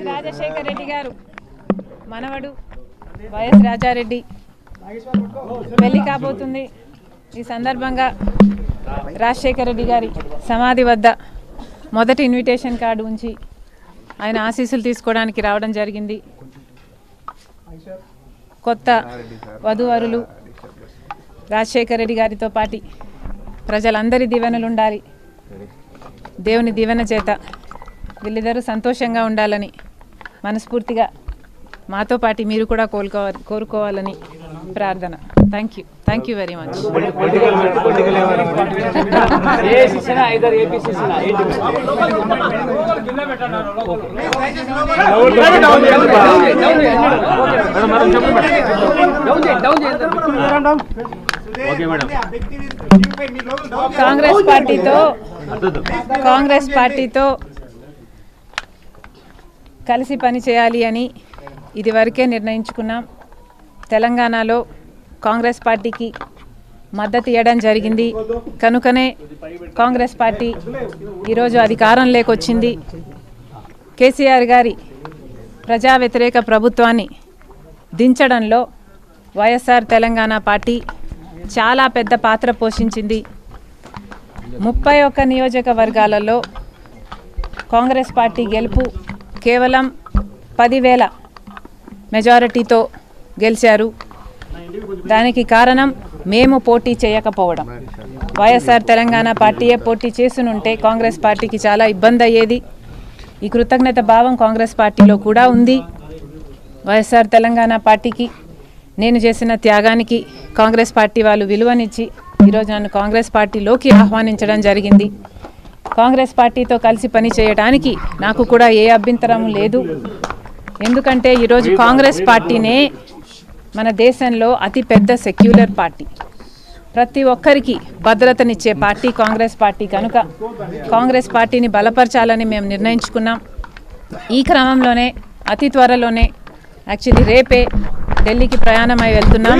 YS Rajasekhara Reddy garu మనవడు YS Rajareddy పెళ్లి కాబోతుంది ఈ సందర్భంగా రాజశేఖర రెడ్డి గారి సమాధి వద్ద మొదటి ఇన్విటేషన్ కార్డు ఉంచి ఆయన ఆశీస్సులు తీసుకోవడానికి రావడం జరిగింది కొత్త వధూవరులు రాజశేఖర రెడ్డి గారితో పాటి ప్రజలందరి దీవెనలు ఉండాలి దేవుని దీవెన చేత వీళ్ళిద్దరూ సంతోషంగా ఉండాలని మనస్ఫూర్తిగా మాతో పాటు మీరు కూడా కోలుకోవాలి కోరుకోవాలని ప్రార్థన thank you thank you very much ఏసీసీనా ఐదర్ ఏపీసీసీనా ఏంటి కాంగ్రెస్ పార్టీతో కాంగ్రెస్ పార్టీతో కలిసి పని చేయాలి అని ఇదివరకే నిర్ణయించుకున్నాం తెలంగాణలో కాంగ్రెస్ పార్టీకి మద్దతు ఇవ్వడం జరిగింది కనుకనే కాంగ్రెస్ పార్టీ ఈరోజు అధికారంలోకి వచ్చింది కేసీఆర్ గారి ప్రజా వ్యతిరేక ప్రభుత్వాన్ని దించడంలో వైఎస్ఆర్ తెలంగాణ పార్టీ చాలా పెద్ద పాత్ర పోషించింది ముప్పై ఒక్క నియోజకవర్గాలలో కాంగ్రెస్ పార్టీ గెలుపు కేవలం పదివేల మెజారిటీతో గెలిచారు దానికి కారణం మేము పోటీ చేయకపోవడం వైఎస్ఆర్ తెలంగాణ పార్టీయే పోటీ చేసునుంటే కాంగ్రెస్ పార్టీకి చాలా ఇబ్బంది అయ్యేది ఈ కృతజ్ఞత భావం కాంగ్రెస్ పార్టీలో కూడా ఉంది వైఎస్ఆర్ తెలంగాణ పార్టీకి నేను చేసిన త్యాగానికి కాంగ్రెస్ పార్టీ వాళ్ళు విలువనిచ్చి ఈరోజు నన్ను కాంగ్రెస్ పార్టీలోకి ఆహ్వానించడం జరిగింది కాంగ్రెస్ పార్టీతో కలిసి పని చేయడానికి నాకు కూడా ఏ అభ్యంతరం లేదు ఎందుకంటే ఈరోజు కాంగ్రెస్ పార్టీనే మన దేశంలో అతి పెద్ద సెక్యులర్ పార్టీ ప్రతి ఒక్కరికి భద్రతనిచ్చే పార్టీ కాంగ్రెస్ పార్టీ కనుక కాంగ్రెస్ పార్టీని బలపరచాలని మేము నిర్ణయించుకున్నాం ఈ క్రమంలోనే అతి త్వరలోనే యాక్చువల్లీ రేపే ఢిల్లీకి ప్రయాణమై వెళ్తున్నాం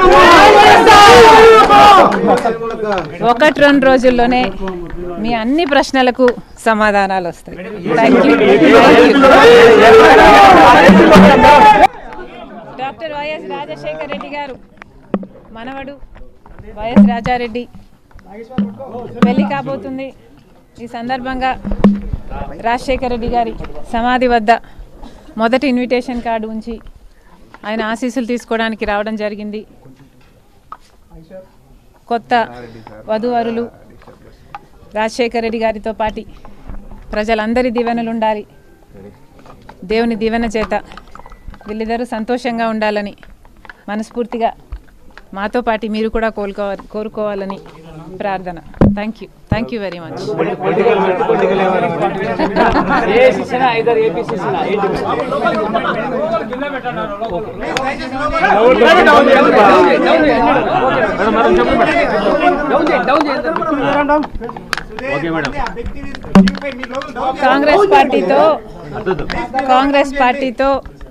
ఒకటి రెండు రోజుల్లోనే మీ అన్ని ప్రశ్నలకు సమాధానాలు వస్తాయి thank you doctor YS Rajasekhara Reddy garu మనవడు వైఎస్ రాజారెడ్డి పెళ్లి కాబోతుంది ఈ సందర్భంగా రాజశేఖర రెడ్డి గారి సమాధి వద్ద మొదటి ఇన్విటేషన్ కార్డు ఉంచి ఆయన ఆశీస్సులు తీసుకోవడానికి రావడం జరిగింది కొత్త వధూవరులు రాజశేఖర రెడ్డి గారితో పాటి ప్రజలందరి దీవెనలు ఉండాలి దేవుని దీవెన చేత వీళ్ళిద్దరూ సంతోషంగా ఉండాలని మనస్ఫూర్తిగా మాతో పాటు మీరు కూడా కోలుకోవాలి కోరుకోవాలని ప్రార్థన thank you thank you very much ఏసీసీనా ఐదర్ ఏపీసీసీనా ఏంటి కాంగ్రెస్ పార్టీతో కాంగ్రెస్ పార్టీతో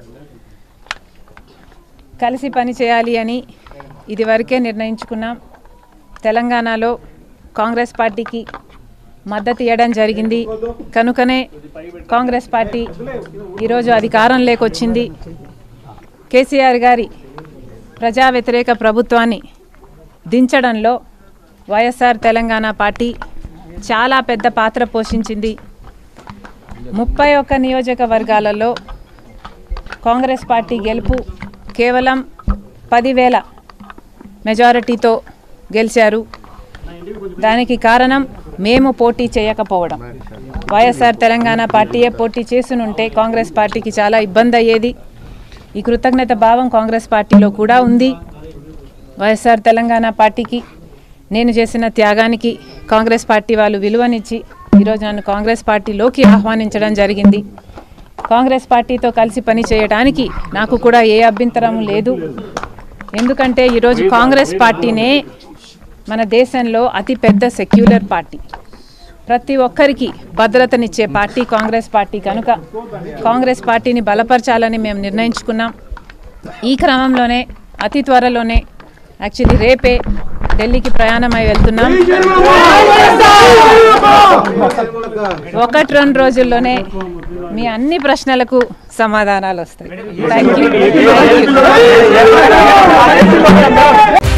కలిసి పని చేయాలి అని ఇదివరకే నిర్ణయించుకున్నాం తెలంగాణలో కాంగ్రెస్ పార్టీకి మద్దతు ఇవ్వడం జరిగింది కనుకనే కాంగ్రెస్ పార్టీ ఈరోజు అధికారంలోకి వచ్చింది కేసీఆర్ గారి ప్రజా వ్యతిరేక ప్రభుత్వాన్ని దించడంలో వైఎస్ఆర్ తెలంగాణ పార్టీ చాలా పెద్ద పాత్ర పోషించింది ముప్పై ఒక్క నియోజకవర్గాలలో కాంగ్రెస్ పార్టీ గెలుపు కేవలం పదివేల మెజారిటీతో గెలిచారు దానికి కారణం మేము పోటీ చేయకపోవడం వైఎస్ఆర్ తెలంగాణ పార్టీయే పోటీ చేసునుంటే కాంగ్రెస్ పార్టీకి చాలా ఇబ్బంది అయ్యేది ఈ కృతజ్ఞత భావం కాంగ్రెస్ పార్టీలో కూడా ఉంది వైఎస్ఆర్ తెలంగాణ పార్టీకి నేను చేసిన త్యాగానికి కాంగ్రెస్ పార్టీ వాళ్ళు విలువనిచ్చి ఈరోజు నన్ను కాంగ్రెస్ పార్టీలోకి ఆహ్వానించడం జరిగింది కాంగ్రెస్ పార్టీతో కలిసి పని చేయడానికి నాకు కూడా ఏ అభ్యంతరం లేదు ఎందుకంటే ఈరోజు కాంగ్రెస్ పార్టీనే మన దేశంలో అతి పెద్ద సెక్యులర్ పార్టీ ప్రతి ఒక్కరికి భద్రతనిచ్చే పార్టీ కాంగ్రెస్ పార్టీ కనుక కాంగ్రెస్ పార్టీని బలపరచాలని మేము నిర్ణయించుకున్నాం ఈ క్రమంలోనే అతి త్వరలోనే యాక్చువల్లీ రేపే ఢిల్లీకి ప్రయాణమై వెళ్తున్నాం ఒకటి రెండు రోజుల్లోనే మీ అన్ని ప్రశ్నలకు సమాధానాలు వస్తాయి థ్యాంక్ యూ